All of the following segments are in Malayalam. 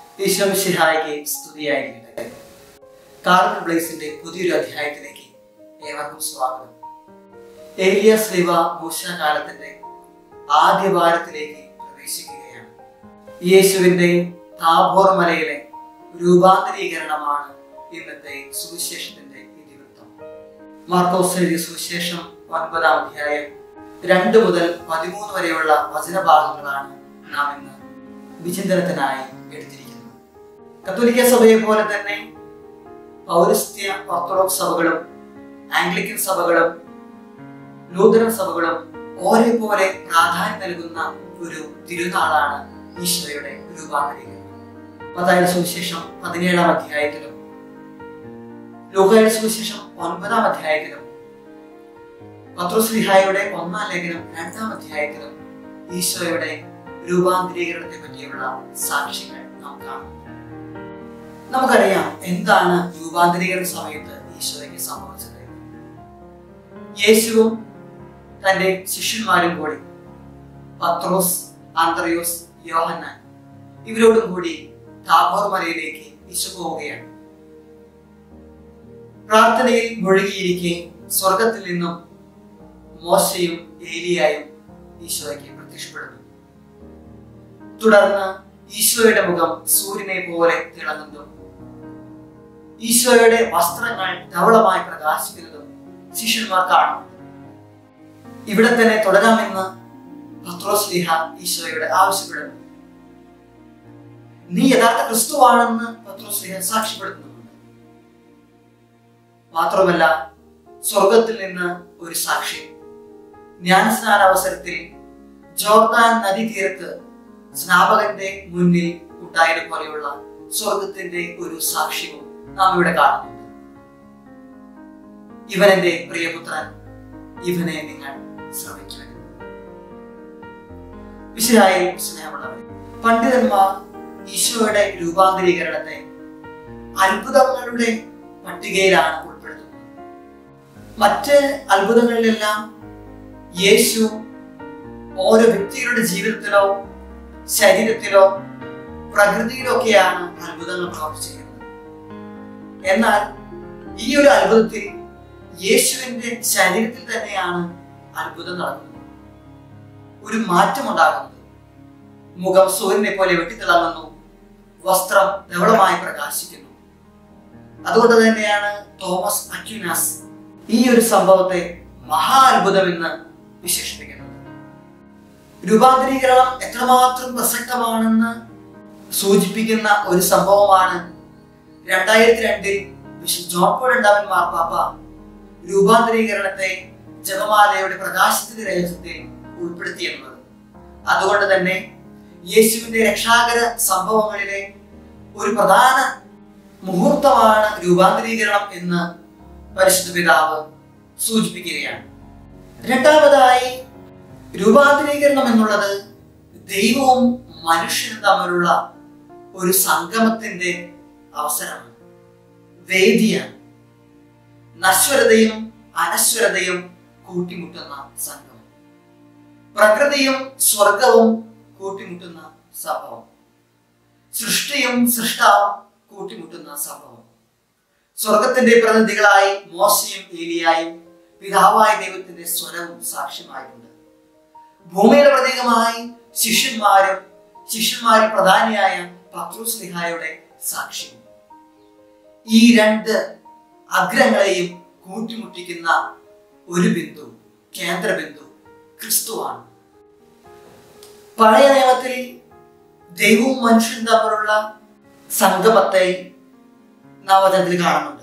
ഈശ്വമിഷിഹായിക്ക് സ്തുതിയായിരിക്കട്ടെ കാർബൺ ബ്ലേസിന്റെ പുതിയൊരു അധ്യായത്തിലേക്ക് ഏവർക്കും സ്വാഗതം ഏലിയ ശ്രീവ മൂശ കാലത്തിന്റെ ആദ്യ വാരത്തിലേക്ക് പ്രവേശിക്കുകയാണ് യേശുവിന്റെ താബോർ മലയിലെ രൂപാന്തരീകരണമാണ് ഇന്നത്തെ സുവിശേഷത്തിന്റെ ഇതിവൃത്തം മാർക്കോസ് എഴുതിയ സുവിശേഷം ഒൻപതാം അധ്യായം രണ്ട് മുതൽ പതിമൂന്ന് വരെയുള്ള വചനഭാഗങ്ങളാണ് നാം ഇന്ന് വിചിന്തനത്തിനായി എടുത്തിരിക്കുന്നത് കത്തോലിക്ക സഭയെ പോലെ തന്നെ പൗരസ്ത്യ ഓർത്തഡോക്സ് സഭകളും ആംഗ്ലിക്കൻ സഭകളും ലൂതറൻ സഭകളും ഒരേപോലെ പ്രാധാന്യം നൽകുന്ന ഒരു തിരുനാളാണ് ഈശോയുടെ രൂപാന്തരീകരണം മത്തായുടെ സുവിശേഷം പതിനേഴാം അധ്യായത്തിലും ലൂക്കയുടെ സുവിശേഷം ഒൻപതാം അധ്യായത്തിലും പത്രോസ്ലിഹായുടെ ഒന്നാം ലേഖനം രണ്ടാം അധ്യായത്തിലും ഈശോയുടെ രൂപാന്തരീകരണത്തെ പറ്റിയുള്ള സാക്ഷ്യങ്ങൾ നാം കാണുന്നു നമുക്കറിയാം എന്താണ് രൂപാന്തരീകരണ സമയത്ത് ഈശോയ്ക്ക് സംഭവിച്ചത് യേശുവും തന്റെ ശിഷ്യന്മാരും കൂടി പത്രോസ് ആന്ത്രയോസ് യോഹന്നാൻ ഇവരോടും കൂടി താബോർ മലയിലേക്ക് ഈശോ പോവുകയാണ് പ്രാർത്ഥനയിൽ മുഴുകിയിരിക്കെ സ്വർഗത്തിൽ നിന്നും മോശയും ഏലിയായും ഈശോയ്ക്ക് പ്രത്യക്ഷപ്പെടുന്നു തുടർന്ന് ഈശോയുടെ മുഖം സൂര്യനെ പോലെ തിളങ്ങുന്നതും ഈശോയുടെ വസ്ത്രങ്ങൾ ധവളമായി പ്രകാശിക്കുന്നതും ശിഷ്യന്മാർ കാണുന്നു ഇവിടെ തന്നെ തുടരാമെന്ന് പത്രോസ്ലിഹ ഈശോയോട് ആവശ്യപ്പെടുന്നു നീ യഥാർത്ഥ ക്രിസ്തുവാണെന്ന് പത്രോസ്ലിഹ സാക്ഷ്യപ്പെടുത്തുന്നുണ്ട് മാത്രമല്ല സ്വർഗത്തിൽ നിന്ന് ഒരു സാക്ഷി ജ്ഞാനസ്നാന അവസരത്തിൽ ജോർദാൻ നദി തീരത്ത് സ്നാപകന്റെ മുന്നിൽ ഉണ്ടായതുപോലെയുള്ള സ്വർഗത്തിന്റെ ഒരു സാക്ഷ്യവും നാം ഇവിടെ കാണുന്നുണ്ട് ഇവനെന്റെ പ്രിയപുത്രൻ ഇവനെ നിങ്ങൾ ശ്രമിക്കുമെന്ന് വിശുരായി സ്നേഹമുള്ളവരെ പണ്ഡിതന്മാർ ഈശോയുടെ രൂപാന്തരീകരണത്തെ അത്ഭുതങ്ങളുടെ പട്ടികയിലാണ് ഉൾപ്പെടുത്തുന്നത് മറ്റ് അത്ഭുതങ്ങളിലെല്ലാം യേശു ഓരോ വ്യക്തികളുടെ ജീവിതത്തിലോ ശരീരത്തിലോ പ്രകൃതിയിലോ ഒക്കെയാണ് അത്ഭുതങ്ങൾ പ്രവർത്തിച്ചിരിക്കുന്നത് എന്നാൽ ഈ ഒരു അത്ഭുതത്തിൽ യേശുവിന്റെ ശരീരത്തിൽ തന്നെയാണ് അത്ഭുതം നടക്കുന്നത് ഒരു മാറ്റം ഉണ്ടാകുന്നത് മുഖം സൂര്യനെ പോലെ വെട്ടിത്തിളങ്ങുന്നു വസ്ത്രം ധവളമായി പ്രകാശിക്കുന്നു അതുകൊണ്ട് തന്നെയാണ് തോമസ് അക്യുനാസ് ഈ ഒരു സംഭവത്തെ മഹാ അത്ഭുതം എന്ന് വിശേഷിപ്പിക്കുന്നത് രൂപാന്തരീകരണം എത്രമാത്രം പ്രസക്തമാണെന്ന് സൂചിപ്പിക്കുന്ന ഒരു സംഭവമാണ് രണ്ടായിരത്തി രണ്ടിൽ വിശുദ്ധ ജോൺ പോൾ രണ്ടാമൻ മാർപ്പാപ്പ രൂപാന്തരീകരണത്തെ ജപമാലയുടെ പ്രകാശത്തിന്റെ രഹസ്യത്തിൽ ഉൾപ്പെടുത്തി എന്നുള്ളത് അതുകൊണ്ട് തന്നെ യേശുവിന്റെ രക്ഷാകര സംഭവങ്ങളിലെ ഒരു പ്രധാന മുഹൂർത്തമാണ് രൂപാന്തരീകരണം എന്ന് പരിശുദ്ധ പിതാവ് സൂചിപ്പിക്കുകയാണ് രണ്ടാമതായി രൂപാന്തരീകരണം എന്നുള്ളത് ദൈവവും മനുഷ്യനും തമ്മിലുള്ള ഒരു സംഗമത്തിന്റെ അവസരമാണ് വേദിയാണ് നശ്വരതയും അനശ്വരതയും കൂട്ടിമുട്ടുന്ന സംഗമം പ്രകൃതിയും സ്വർഗവും കൂട്ടിമുട്ടുന്ന സംഭവം സൃഷ്ടിയും സൃഷ്ടാവും കൂട്ടിമുട്ടുന്ന സംഭവം സ്വർഗത്തിന്റെ പ്രതിനിധികളായി മോശയും ഏലിയായും പിതാവായ ദൈവത്തിന്റെ സ്വരവും സാക്ഷ്യമായിട്ടുണ്ട് ഭൂമിയുടെ പ്രതീകമായി ശിഷ്യന്മാരും ശിഷ്യന്മാരിൽ പ്രധാനിയായ പത്രുസ്ലിഹായുടെ സാക്ഷ്യവും ഈ രണ്ട് അഗ്രങ്ങളെയും കൂട്ടിമുട്ടിക്കുന്ന ഒരു ബിന്ദു കേന്ദ്ര ബിന്ദു ക്രിസ്തുവാണ് പഴയ നിയമത്തിൽ ദൈവവും മനുഷ്യനും തമ്മിലുള്ള സംഗമത്തെ നവചനത്തിൽ കാണുന്നുണ്ട്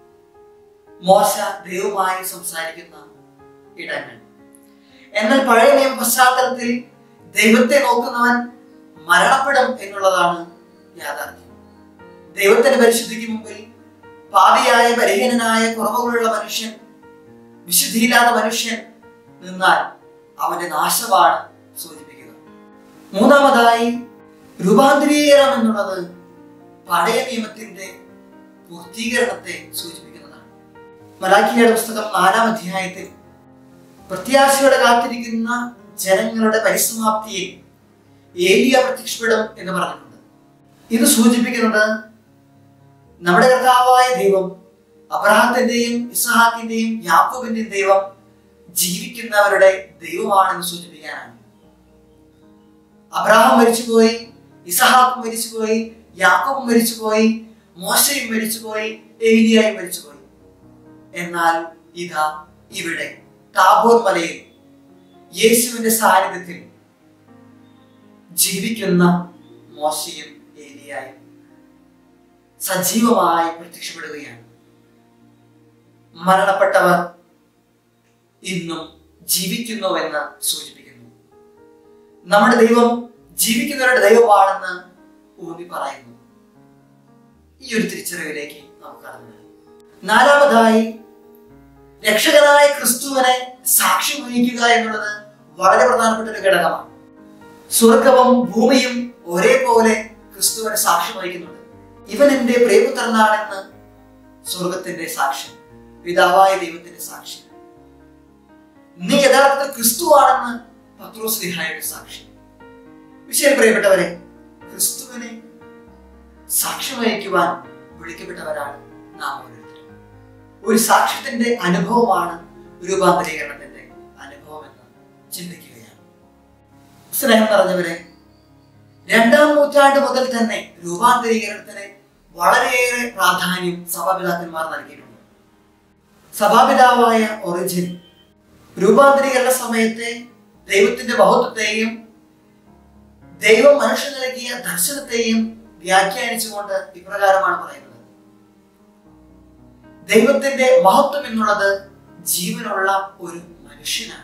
മോശ ദൈവവുമായി സംസാരിക്കുന്ന ഇടങ്ങൾ എന്നാൽ പഴയ നിയമ പശ്ചാത്തലത്തിൽ ദൈവത്തെ നോക്കുന്നവൻ മരണപ്പെടും എന്നുള്ളതാണ് യാഥാർത്ഥ്യം ദൈവത്തിന്റെ പരിശുദ്ധിക്ക് മുമ്പിൽ പാപിയായ ബലഹീനനായ കുറവുകളുള്ള മനുഷ്യൻ വിശുദ്ധിയില്ലാത്ത മനുഷ്യൻ നിന്നാൽ അവന്റെ നാശമാണ് സൂചിപ്പിക്കുന്നത് മൂന്നാമതായി രൂപാന്തരീകരണം എന്നുള്ളത് പഴയ നിയമത്തിന്റെ പൂർത്തീകരണത്തെ സൂചിപ്പിക്കുന്നതാണ് മലാഖിയുടെ പുസ്തകം നാലാം അധ്യായത്തിൽ പ്രത്യാശയോടെ കാത്തിരിക്കുന്ന ജനങ്ങളുടെ പരിസമാപ്തിയിൽ ഏലിയ പ്രത്യക്ഷപ്പെടും എന്ന് പറഞ്ഞിട്ടുണ്ട് ഇത് സൂചിപ്പിക്കുന്നത് നമ്മുടെ കർത്താവായ ദൈവം അബ്രഹാത്തിന്റെയും ഇസ്ഹാക്കിന്റെയും യാക്കോബിന്റെയും ദൈവം ജീവിക്കുന്നവരുടെ ദൈവമാണെന്ന് സൂചിപ്പിക്കാനാണ് അബ്രഹാം മരിച്ചുപോയി ഇസഹാക്ക് മരിച്ചുപോയി യാക്കോബ് മരിച്ചുപോയി മോശയും മരിച്ചുപോയി ഏലിയായും മരിച്ചുപോയി എന്നാൽ ഇതാ ഇവിടെ താബോർ മലയിൽ യേശുവിന്റെ സാന്നിധ്യത്തിൽ ജീവിക്കുന്ന മോശയും ഏലിയായും സജീവമായി പ്രത്യക്ഷപ്പെടുകയാണ് മരണപ്പെട്ടവർ ഇന്നും ജീവിക്കുന്നുവെന്ന് സൂചിപ്പിക്കുന്നു നമ്മുടെ ദൈവം ജീവിക്കുന്നവരുടെ ദൈവമാണെന്ന് ഊന്നി പറയുന്നു ഈ ഒരു തിരിച്ചറിവിലേക്ക് നമുക്ക് കടന്നു വരാം. നാലാമതായി രക്ഷകനായ ക്രിസ്തുവിനെ സാക്ഷ്യം വഹിക്കുക എന്നുള്ളത് വളരെ പ്രധാനപ്പെട്ട ഒരു ഘടകമാണ് സ്വർഗവും ഭൂമിയും ഒരേപോലെ ക്രിസ്തുവിനെ സാക്ഷ്യം വഹിക്കുന്നുണ്ട് ഇവൻ എന്റെ പ്രിയപുത്രനാണെന്ന് സ്വർഗത്തിന്റെ സാക്ഷ്യം പിതാവായ ദൈവത്തിന്റെ സാക്ഷ്യം നീ യഥാർത്ഥത്തിൽ ക്രിസ്തുവാണെന്ന് പത്രോസ് ലിഹായുടെ സാക്ഷ്യം വിഷയം പ്രിയപ്പെട്ടവരെ ക്രിസ്തുവിനെ സാക്ഷ്യം വഹിക്കുവാൻ വിളിക്കപ്പെട്ടവരാണ് നാം ഓരോരുത്തരും ഒരു സാക്ഷ്യത്തിന്റെ അനുഭവമാണ് രൂപാന്തരീകരണത്തിന്റെ അനുഭവം എന്ന് ചിന്തിക്കുകയാണ് സ്നേഹം നിറഞ്ഞവരെ രണ്ടാം നൂറ്റാണ്ട് മുതൽ തന്നെ രൂപാന്തരീകരണത്തിന് വളരെയേറെ പ്രാധാന്യം സഭാപിതാക്കന്മാർ നൽകിയിട്ടുണ്ട് സഭാപിതാവായ ഒറിജിൻ രൂപാന്തരീകരണ സമയത്തെ ദൈവത്തിന്റെ മഹത്വത്തെയും ദൈവം മനുഷ്യന് നൽകിയ ദർശനത്തെയും വ്യാഖ്യാനിച്ചുകൊണ്ട് ഇപ്രകാരമാണ് പറയുന്നത് ദൈവത്തിന്റെ മഹത്വം എന്നുള്ളത് ജീവനുള്ള ഒരു മനുഷ്യനാണ്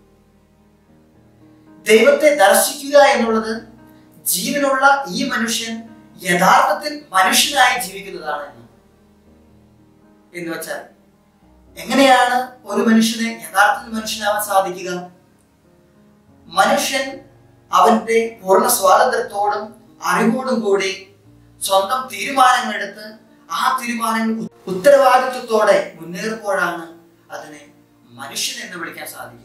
ദൈവത്തെ ദർശിക്കുക എന്നുള്ളത് ജീവനുള്ള ഈ മനുഷ്യൻ യഥാർത്ഥത്തിൽ മനുഷ്യനായി ജീവിക്കുന്നതാണ് എന്ന് എന്ന് വെച്ചാൽ എങ്ങനെയാണ് ഒരു മനുഷ്യനെ യഥാർത്ഥത്തിൽ മനുഷ്യനാവാൻ സാധിക്കുക മനുഷ്യൻ അവന്റെ പൂർണ്ണ സ്വാതന്ത്ര്യത്തോടും അറിവോടും കൂടി സ്വന്തം തീരുമാനങ്ങൾ എടുത്ത് ആ തീരുമാനങ്ങൾ ഉ- ഉത്തരവാദിത്വത്തോടെ മുന്നേറുമ്പോഴാണ് അതിനെ മനുഷ്യൻ എന്ന് വിളിക്കാൻ സാധിക്കുക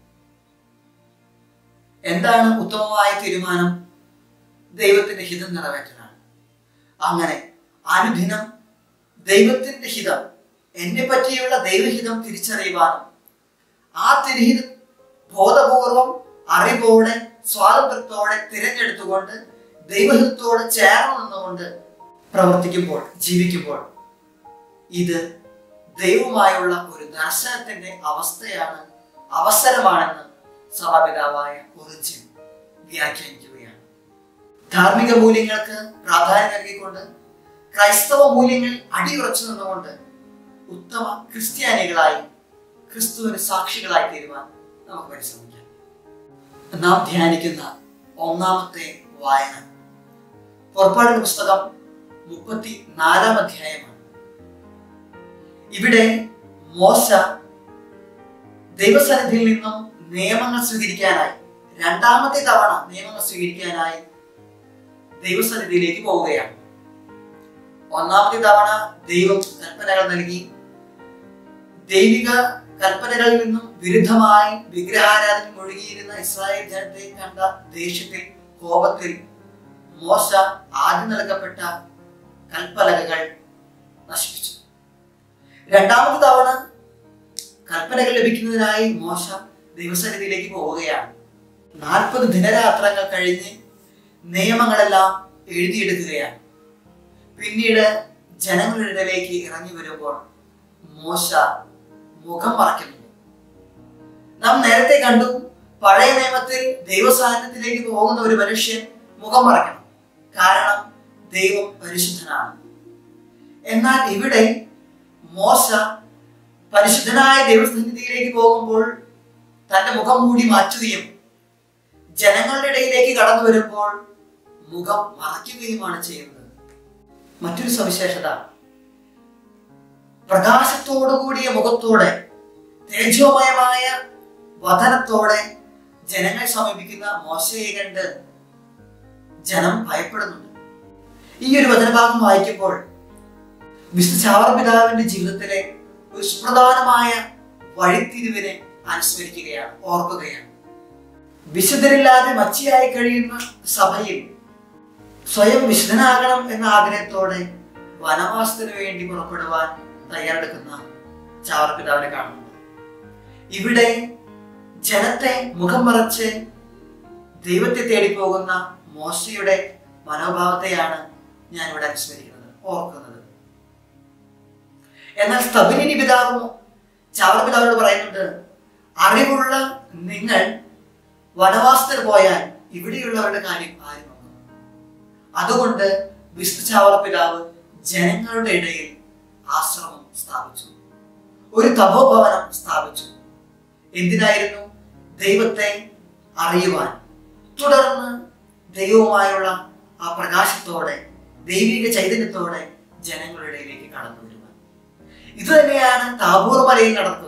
എന്താണ് ഉത്തമമായ തീരുമാനം ദൈവത്തിന്റെ ഹിതം നിറവേറ്റലാണ് അങ്ങനെ അനുദിനം ദൈവത്തിന്റെ ഹിതം എന്നെ പറ്റിയുള്ള ദൈവഹിതം തിരിച്ചറിയുവാനും ആ തിരുഹിതം ബോധപൂർവം അറിവോടെ സ്വാതന്ത്ര്യത്തോടെ തിരഞ്ഞെടുത്തുകൊണ്ട് ദൈവഹിതത്തോട് ചേർന്ന് നിന്നുകൊണ്ട് പ്രവർത്തിക്കുമ്പോൾ ജീവിക്കുമ്പോൾ ഇത് ദൈവമായുള്ള ഒരു ദർശനത്തിന്റെ അവസ്ഥയാണ് അവസരമാണെന്ന് സഭാപിതാവായ ഒറിജിൻ വ്യാഖ്യാനിക്കുകയാണ് ധാർമ്മിക മൂല്യങ്ങൾക്ക് പ്രാധാന്യം നൽകിക്കൊണ്ട് ക്രൈസ്തവ മൂല്യങ്ങൾ അടിയുറച്ചു നിന്നുകൊണ്ട് ഉത്തമ ക്രിസ്ത്യാനികളായി ക്രിസ്തുവിന് സാക്ഷികളായി തീരുവാൻ നമുക്ക് പരിശ്രമിക്കാം നാം ധ്യാനിക്കുന്ന ഒന്നാമത്തെ വായന പുറപ്പാടിന്റെ പുസ്തകം മുപ്പത്തി നാലാം അധ്യായമാണ് ഇവിടെ മോശ ദൈവസന്നിധിയിൽ നിന്നും നിയമങ്ങൾ സ്വീകരിക്കാനായി രണ്ടാമത്തെ തവണ നിയമങ്ങൾ സ്വീകരിക്കാനായി ദൈവസന്നിധിയിലേക്ക് പോവുകയാണ് ഒന്നാമത്തെ തവണ ദൈവം കൽപ്പനകൾ നൽകി ദൈവിക കൽപ്പനകളിൽ നിന്നും വിരുദ്ധമായി വിഗ്രഹാരാധന മുഴുകിയിരുന്ന ഇസ്രായേൽ ജനത്തെ കണ്ട ദേഷ്യത്തിൽ കോപത്തിൽ മോശ ആദ്യം നൽകപ്പെട്ട കൽപ്പലകകൾ നശിപ്പിച്ചു രണ്ടാമത്തെ തവണ കൽപ്പനകൾ ലഭിക്കുന്നതിനായി മോശ ദൈവസന്നിധിയിലേക്ക് പോവുകയാണ് നാൽപ്പത് ദിനരാത്രങ്ങൾ കഴിഞ്ഞ് നിയമങ്ങളെല്ലാം എഴുതിയെടുക്കുകയാണ് പിന്നീട് ജനങ്ങളുടെ ഇടയിലേക്ക് ഇറങ്ങി വരുമ്പോൾ മോശ മുഖം മറയ്ക്കുന്നു നാം നേരത്തെ കണ്ടു പഴയ നിയമത്തിൽ ദൈവസാന്നിധ്യത്തിലേക്ക് പോകുന്ന ഒരു മനുഷ്യൻ മുഖം മറയ്ക്കണം കാരണം ദൈവം പരിശുദ്ധനാണ് എന്നാൽ ഇവിടെ മോശ പരിശുദ്ധനായ ദൈവസന്നിധിയിലേക്ക് പോകുമ്പോൾ തന്റെ മുഖം മൂടി മാറ്റുകയും ജനങ്ങളുടെ ഇടയിലേക്ക് കടന്നു വരുമ്പോൾ മുഖം മറയ്ക്കുകയുമാണ് ചെയ്യുന്നത് മറ്റൊരു സവിശേഷത പ്രകാശത്തോടുകൂടിയ മുഖത്തോടെ തേജോമയമായ വതനത്തോടെ ജനങ്ങളെ സമീപിക്കുന്ന മോശയെ കണ്ട് ജനം ഭയപ്പെടുന്നുണ്ട് ഈ ഒരു വചനഭാഗം വായിക്കുമ്പോൾ വിശുദ്ധ ചാവർ പിതാവിന്റെ ജീവിതത്തിലെ ഒരു സുപ്രധാനമായ വഴിത്തിരിവിനെ അനുസ്മരിക്കുകയാണ് ഓർക്കുകയാണ് വിശുദ്ധരില്ലാതെ മച്ചിയായി കഴിയുന്ന സഭയിൽ സ്വയം വിശുദ്ധനാകണം എന്ന ആഗ്രഹത്തോടെ വനവാസത്തിന് വേണ്ടി പുറപ്പെടുവാൻ തയ്യാറെടുക്കുന്ന ചാവർപിതാവിനെ കാണുന്നുണ്ട് ഇവിടെ ജനത്തെ മുഖം മറച്ച് ദൈവത്തെ തേടി പോകുന്ന മോശയുടെ മനോഭാവത്തെയാണ് ഞാൻ ഇവിടെ അനുസ്മരിക്കുന്നത് ഓർക്കുന്നത് എന്നാൽ സ്തബിനി പിതാവും ചാവർപിതാവിനോട് പറയുന്നുണ്ട് അറിവുള്ള നിങ്ങൾ വനവാസത്തിന് പോയാൽ ഇവിടെയുള്ളവരുടെ കാര്യം ആരും നോക്കും അതുകൊണ്ട് വിശുദ്ധ ചാവറ പിതാവ് ജനങ്ങളുടെ ഇടയിൽ ആശ്രമം സ്ഥാപിച്ചു ഒരു തപോഭവനം സ്ഥാപിച്ചു എന്തിനായിരുന്നു ദൈവത്തെ അറിയുവാൻ തുടർന്ന് ദൈവവുമായുള്ള ആ പ്രകാശത്തോടെ ദൈവിക ചൈതന്യത്തോടെ ജനങ്ങളുടെ ഇടയിലേക്ക് കടന്നു വരുവാൻ ഇത് തന്നെയാണ് താബൂർ മലയിൽ നടക്കുന്നത്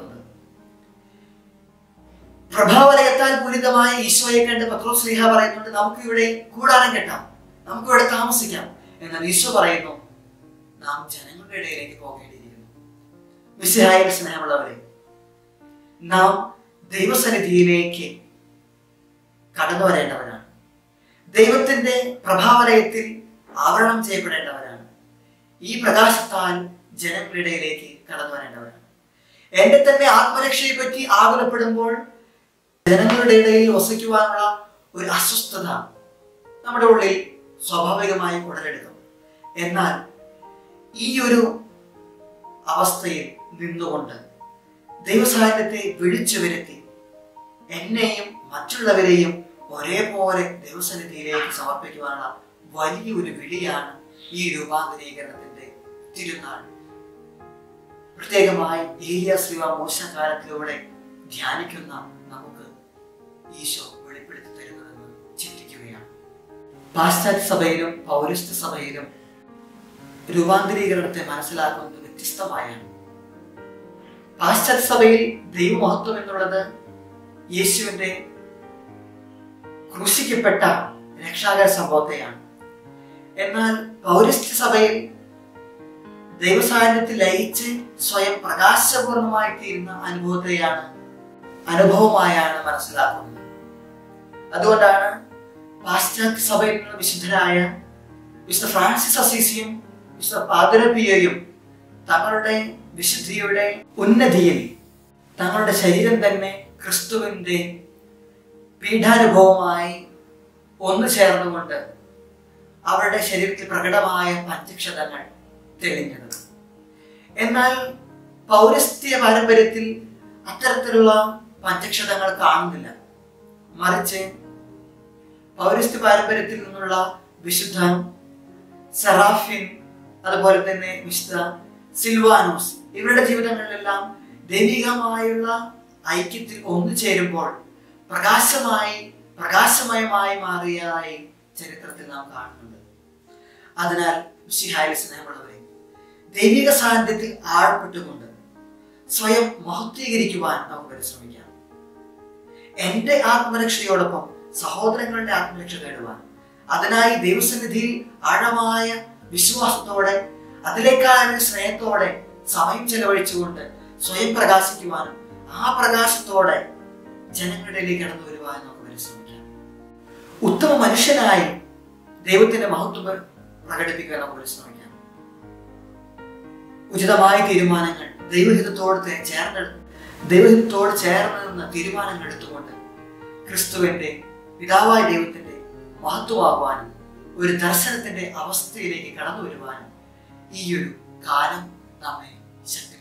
പ്രഭാവലയത്താൽ പൂരിതമായ ഈശോയെ കണ്ട് പത്രോസ് സ്ലീഹ പറയുന്നുണ്ട് നമുക്ക് ഇവിടെ കൂടാരം കെട്ടാം നമുക്ക് ഇവിടെ താമസിക്കാം എന്നാൽ ഈശോ പറയുന്നു നാം ജനങ്ങളുടെ ഇടയിലേക്ക് പോകേണ്ടിയിരിക്കുന്നു വിശയായ സ്നേഹമുള്ളവരെ നാം ദൈവസന്നിധിയിലേക്ക് കടന്നു വരേണ്ടവരാണ് ദൈവത്തിന്റെ പ്രഭാവലയത്തിൽ ആവരണം ചെയ്യപ്പെടേണ്ടവരാണ് ഈ പ്രകാശത്താൽ ജനങ്ങളുടെ ഇടയിലേക്ക് കടന്നു വരേണ്ടവരാണ് എന്റെ തന്നെ ആത്മരക്ഷയെ പറ്റി ആകുലപ്പെടുമ്പോൾ ജനങ്ങളുടെ ഇടയിൽ വസിക്കുവാനുള്ള ഒരു അസ്വസ്ഥത നമ്മുടെ ഉള്ളിൽ സ്വാഭാവികമായി ഉടലെടുക്കും എന്നാൽ ഈ ഒരു അവസ്ഥയിൽ നിന്നുകൊണ്ട് ദൈവസാന്നിധ്യത്തെ വിളിച്ചു വരുത്തി എന്നെയും മറ്റുള്ളവരെയും ഒരേപോലെ ദൈവസന്നിധിയിലേക്ക് സമർപ്പിക്കുവാനുള്ള വലിയൊരു വിളിയാണ് ഈ രൂപാന്തരീകരണത്തിന്റെ തിരുനാൾ പ്രത്യേകമായി ഏലിയ ശ്രീവ മോശകാലത്തിലൂടെ ധ്യാനിക്കുന്ന നമുക്ക് ഈശോ വെളിപ്പെടുത്തി തരുന്നതെന്ന് ചിന്തിക്കുകയാണ് പാശ്ചാത്യ സഭയിലും പൗരസ്ത്യ സഭയിലും രൂപാന്തരീകരണത്തെ മനസ്സിലാക്കുന്നത് വ്യത്യസ്തമായാണ് പാശ്ചാത്യ സഭയിൽ ദൈവമഹത്വം എന്നുള്ളത് യേശുവിന്റെ ക്രൂശിക്കപ്പെട്ട രക്ഷാകര സംഭവത്തെയാണ് എന്നാൽ പൗരസ്ത്യ സഭയിൽ ദൈവസാന്നിധ്യത്തിൽ ലയിച്ച് സ്വയം പ്രകാശപൂർണമായി തീരുന്ന അനുഭവത്തെയാണ് അനുഭവമായാണ് മനസ്സിലാക്കുന്നത് അതുകൊണ്ടാണ് പാശ്ചാത്യ സഭയിൽ നിന്ന് വിശുദ്ധരായ വിശുദ്ധ ഫ്രാൻസിസ് അസീസിയും വിശുദ്ധ പാദരപിയയും തങ്ങളുടെ വിശുദ്ധിയുടെ ഉന്നതിയിൽ തങ്ങളുടെ ശരീരം തന്നെ ക്രിസ്തുവിന്റെ പീഠാനുഭവമായി ഒന്നു ചേർന്നുകൊണ്ട് അവരുടെ ശരീരത്തിൽ പ്രകടമായ പഞ്ചക്ഷതങ്ങൾ തെളിഞ്ഞത് എന്നാൽ പൗരസ്ത്യ പാരമ്പര്യത്തിൽ അത്തരത്തിലുള്ള പഞ്ചക്ഷതങ്ങൾ കാണുന്നില്ല മറിച്ച് പൗരസ്ത്യ പാരമ്പര്യത്തിൽ നിന്നുള്ള വിശുദ്ധ സെറാഫിൻ അതുപോലെ തന്നെ വിശുദ്ധ സിൽവാനോസ് ഇവരുടെ ജീവിതങ്ങളിലെല്ലാം ദൈവികമായുള്ള ഐക്യത്തിൽ ഒന്നു ചേരുമ്പോൾ പ്രകാശമായി പ്രകാശമയമായി മാറിയതായി ചരിത്രത്തിൽ നാം കാണുന്നുണ്ട് അതിനാൽ ശിഹായ സ്നേഹമുള്ളവരെ ദൈവിക സാന്നിധ്യത്തിൽ ആഴപ്പെട്ടുകൊണ്ട് സ്വയം മഹത്വീകരിക്കുവാൻ നമുക്ക് പരിശ്രമിക്കാം എന്റെ ആത്മരക്ഷയോടൊപ്പം സഹോദരങ്ങളുടെ ആത്മരക്ഷ നേടുവാൻ അതിനായി ദൈവസന്നിധിയിൽ ആഴമായ വിശ്വാസത്തോടെ അതിലേക്കായ സ്നേഹത്തോടെ സമയം ചെലവഴിച്ചുകൊണ്ട് സ്വയം പ്രകാശിക്കുവാനും ആ പ്രകാശത്തോടെ ജനങ്ങളുടെ ഇടയിലേക്ക് കടന്നു വരുവാൻ നമുക്ക് പരിശ്രമിക്കാം ഉത്തമ മനുഷ്യനായി ദൈവത്തിന്റെ മഹത്വം പ്രകടിപ്പിക്കാൻ നമുക്ക് പരിശ്രമിക്കാം ഉചിതമായ തീരുമാനങ്ങൾ ദൈവഹിതത്തോട് തേ- ചേർന്ന് ദൈവഹിതത്തോട് ചേർന്ന് നിന്ന് തീരുമാനങ്ങൾ എടുത്തുകൊണ്ട് ക്രിസ്തുവിന്റെ പിതാവായ ദൈവത്തിന്റെ മഹത്വമാകുവാനും ഒരു ദർശനത്തിന്റെ അവസ്ഥയിലേക്ക് കടന്നു വരുവാനും ഈ ഒരു കാലം നമ്മെ ശക്തി